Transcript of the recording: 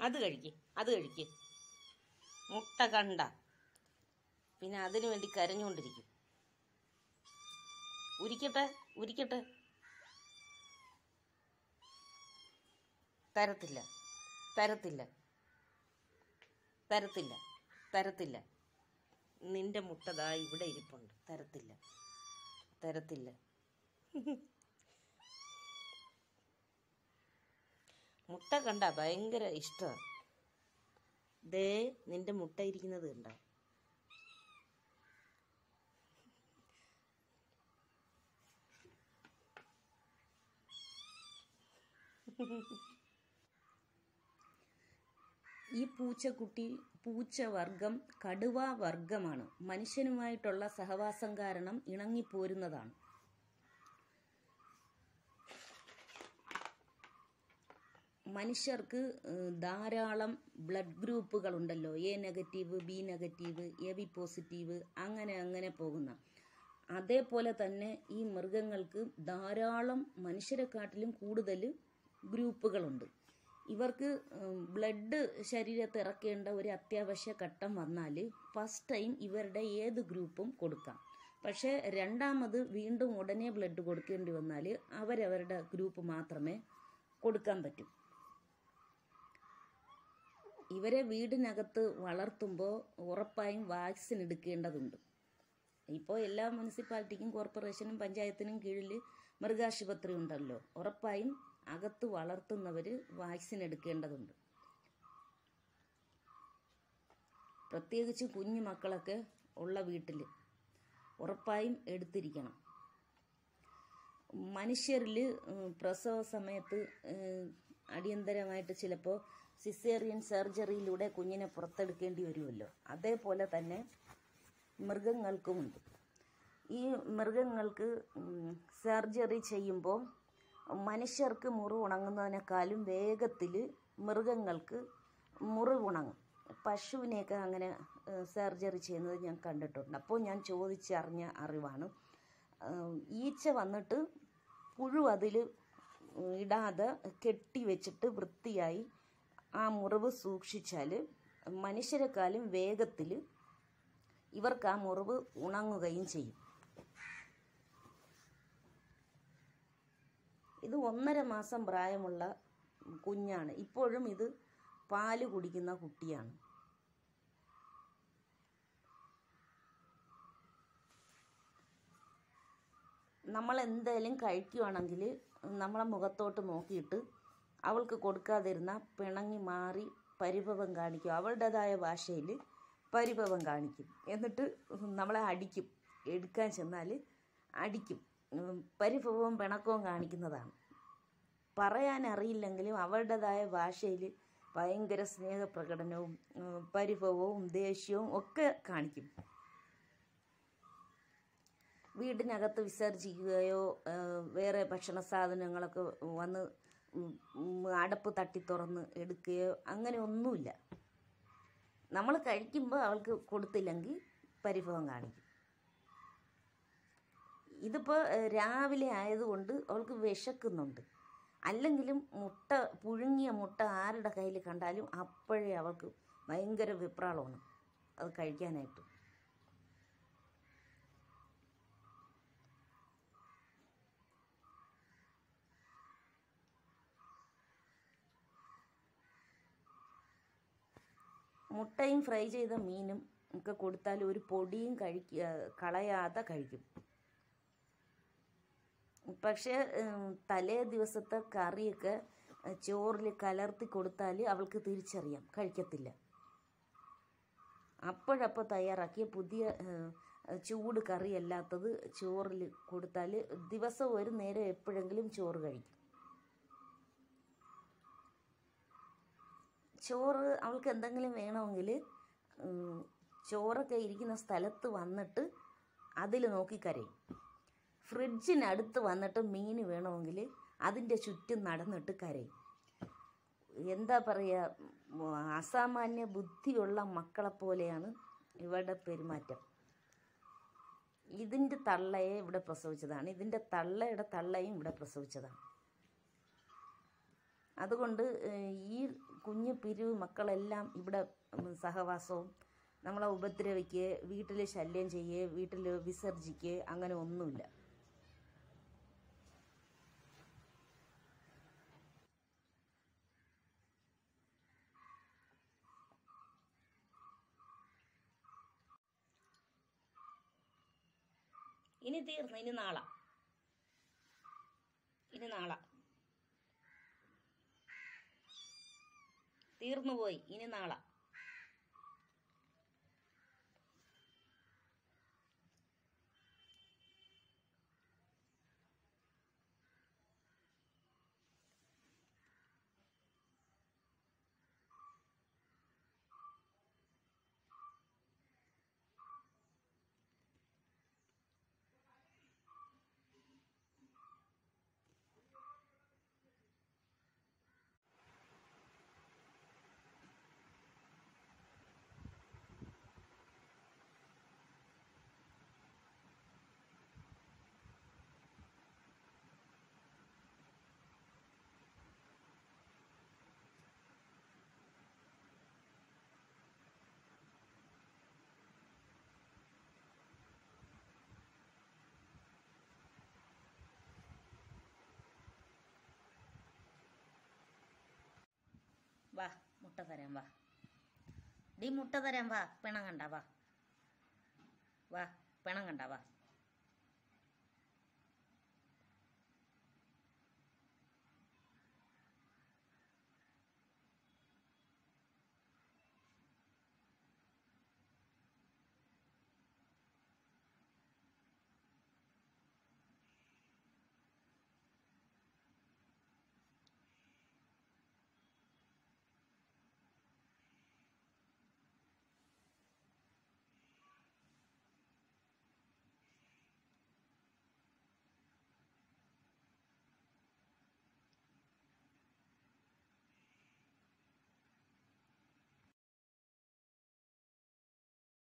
അത് കഴിക്ക് അത് കഴിക്ക് മുട്ട കണ്ട പിന്നെ അതിനു വേണ്ടി കരഞ്ഞുകൊണ്ടിരിക്കും ഉരിക്കട്ടെ ഉരിക്കട്ടെ തരത്തില്ല തരത്തില്ല തരത്തില്ല തരത്തില്ല നിന്റെ മുട്ട ദാ ഇവിടെ ഇരിപ്പുണ്ട് തരത്തില്ല തരത്തില്ല മുട്ട കണ്ട ഭയങ്കര ഇഷ്ടമാണ് ദേ നിന്റെ മുട്ട ഇരിക്കുന്നത് കണ്ട ഈ പൂച്ചക്കുട്ടി പൂച്ചവർഗം കടുവ വർഗമാണ് മനുഷ്യനുമായിട്ടുള്ള സഹവാസം കാരണം ഇണങ്ങിപ്പോരുന്നതാണ് മനുഷ്യർക്ക് ഏഹ്, ധാരാളം ബ്ലഡ് ഗ്രൂപ്പുകളുണ്ടല്ലോ A negative B negative A B positive അങ്ങനെ അങ്ങനെ പോകുന്ന അതേപോലെ തന്നെ ഈ മൃഗങ്ങൾക്ക് ധാരാളം മനുഷ്യരെക്കാട്ടിലും കൂടുതൽ ഗ്രൂപ്പുകളുണ്ട് ഇവർക്ക് ഉം, ബ്ലഡ് ശരീരത്ത് ഇറക്കേണ്ട ഒരു അത്യാവശ്യ ഘട്ടം വന്നാൽ ഫസ്റ്റ് ടൈം ഇവരുടെ ഏത് ഗ്രൂപ്പും കൊടുക്കാം പക്ഷേ രണ്ടാമത് വീണ്ടും ഉടനെ ബ്ലഡ് കൊടുക്കേണ്ടി വന്നാൽ അവരവരുടെ ഗ്രൂപ്പ് മാത്രമേ കൊടുക്കാൻ പറ്റൂ ഇവരെ വീടിനകത്ത് വളർത്തുമ്പോൾ ഉറപ്പായും വാക്സിൻ എടുക്കേണ്ടതുണ്ട് ഇപ്പോൾ എല്ലാ മുനിസിപ്പാലിറ്റിക്കും കോർപ്പറേഷനും പഞ്ചായത്തിനും കീഴിൽ മൃഗാശുപത്രി ഉണ്ടല്ലോ ഉറപ്പായും അകത്ത് വളർത്തുന്നവർ വാക്സിൻ എടുക്കേണ്ടതുണ്ട് പ്രത്യേകിച്ച് കുഞ്ഞു മക്കളൊക്കെ ഉള്ള വീട്ടിൽ ഉറപ്പായും എടുത്തിരിക്കണം മനുഷ്യരിൽ പ്രസവ സമയത്ത് ഉം, അടിയന്തരമായിട്ട് ചിലപ്പോൾ സിസേറിയൻ സർജറിയിലൂടെ കുഞ്ഞിനെ പുറത്തെടുക്കേണ്ടി വരുമല്ലോ അതേപോലെ തന്നെ മൃഗങ്ങൾക്കുമുണ്ട് ഈ മൃഗങ്ങൾക്ക് സർജറി ചെയ്യുമ്പോൾ മനുഷ്യർക്ക് മുറിവ് ഉണങ്ങുന്നതിനേക്കാളും വേഗത്തിൽ മൃഗങ്ങൾക്ക് മുറിവ് ഉണങ്ങും പശുവിനെയൊക്കെ അങ്ങനെ സർജറി ചെയ്യുന്നത് ഞാൻ കണ്ടിട്ടുണ്ട് അപ്പോൾ ഞാൻ ചോദിച്ചറിഞ്ഞ അറിവാണ് ഏഹ് ഈച്ച വന്നിട്ട് പുഴു അതിൽ ഇടാതെ കെട്ടി വെച്ചിട്ട് വൃത്തിയായി ആ മുറിവ് സൂക്ഷിച്ചാൽ മനുഷ്യരെക്കാളും വേഗത്തിൽ ഇവർക്ക് ആ മുറിവ് ഉണങ്ങുകയും ചെയ്യും ഇത് ഒന്നര മാസം പ്രായമുള്ള കുഞ്ഞാണ് ഇപ്പോഴും ഇത് പാല് കുടിക്കുന്ന കുട്ടിയാണ് നമ്മൾ എന്തായാലും കഴിക്കുവാണെങ്കിൽ നമ്മളെ മുഖത്തോട്ട് നോക്കിയിട്ട് അവൾക്ക് കൊടുക്കാതിരുന്ന പിണങ്ങി മാറി പരിഭവം കാണിക്കും അവളുടേതായ ഭാഷയിൽ പരിഭവം കാണിക്കും എന്നിട്ട് നമ്മളെ അടിക്കും എടുക്കാൻ ചെന്നാൽ അടിക്കും ഉം, പരിഭവവും പിണക്കവും കാണിക്കുന്നതാണ് പറയാൻ അറിയില്ലെങ്കിലും അവളുടേതായ ഭാഷയിൽ ഭയങ്കര സ്നേഹപ്രകടനവും ഉം, പരിഭവവും ദേഷ്യവും ഒക്കെ കാണിക്കും വീടിനകത്ത് വിസർജിക്കുകയോ ആ, വേറെ ഭക്ഷണ സാധനങ്ങളൊക്കെ വന്ന് ഉം, ഉം, അടപ്പ് തട്ടി തുറന്ന് എടുക്കുകയോ അങ്ങനെ ഒന്നുമില്ല നമ്മൾ കഴിക്കുമ്പോൾ അവൾക്ക് കൊടുത്തില്ലെങ്കിൽ പരിഭവം കാണിക്കും ഇതിപ്പോൾ രാവിലെ ആയതുകൊണ്ട് അവൾക്ക് വിശക്കുന്നുണ്ട് അല്ലെങ്കിലും മുട്ട പുഴുങ്ങിയ മുട്ട ആരുടെ കയ്യിൽ കണ്ടാലും അപ്പോഴേ അവൾക്ക് ഭയങ്കര വിപ്രാളമാണ് അത് കഴിക്കാനായിട്ട് മുട്ടയും ഫ്രൈ ചെയ്ത മീനും ഒക്കെ കൊടുത്താൽ ഒരു പൊടിയും കഴിക്ക കളയാതെ കഴിക്കും പക്ഷേ ഉം, തലേ ദിവസത്തെ കറിയൊക്കെ ഏഹ്, ചോറിൽ കലർത്തി കൊടുത്താൽ അവൾക്ക് തിരിച്ചറിയാം കഴിക്കത്തില്ല അപ്പോഴപ്പോൾ തയ്യാറാക്കിയ പുതിയ ഏഹ്, ചൂട് കറി അല്ലാത്തത് ചോറിൽ കൊടുത്താൽ ദിവസം ഒരു നേരം എപ്പോഴെങ്കിലും ചോറ് കഴിക്കും ചോറ് അവൾക്ക് എന്തെങ്കിലും വേണമെങ്കിൽ ഉം, ചോറൊക്കെ ഇരിക്കുന്ന സ്ഥലത്ത് വന്നിട്ട് അതിൽ നോക്കി കരയും ഫ്രിഡ്ജിനടുത്ത് വന്നിട്ട് മീൻ വേണമെങ്കിൽ അതിൻ്റെ ചുറ്റും നടന്നിട്ട് കരയും എന്താ പറയുക അസാമാന്യ ബുദ്ധിയുള്ള മക്കളെ പോലെയാണ് ഇവരുടെ പെരുമാറ്റം ഇതിൻ്റെ തള്ളയെ ഇവിടെ പ്രസവിച്ചതാണ് ഇതിൻ്റെ തള്ളയുടെ തള്ളയും ഇവിടെ പ്രസവിച്ചതാണ് അതുകൊണ്ട് ഏഹ്, ഈ കുഞ്ഞു പിരിവ് മക്കളെല്ലാം ഇവിടെ ഉം, സഹവാസവും നമ്മളെ ഉപദ്രവിക്കുക വീട്ടിൽ ശല്യം ചെയ്യുക വീട്ടിൽ വിസർജിക്കുക അങ്ങനെ ഒന്നുമില്ല ഇനി തീർന്നു ഇനി നാളെ ഇനി നാളെ തീർന്നു പോയി ഇനി നാളെ വാ മുട്ട തരാം വാ ഡി മുട്ട തരാം വാ പിണം കണ്ട വാ വാ പിണം കണ്ട വാ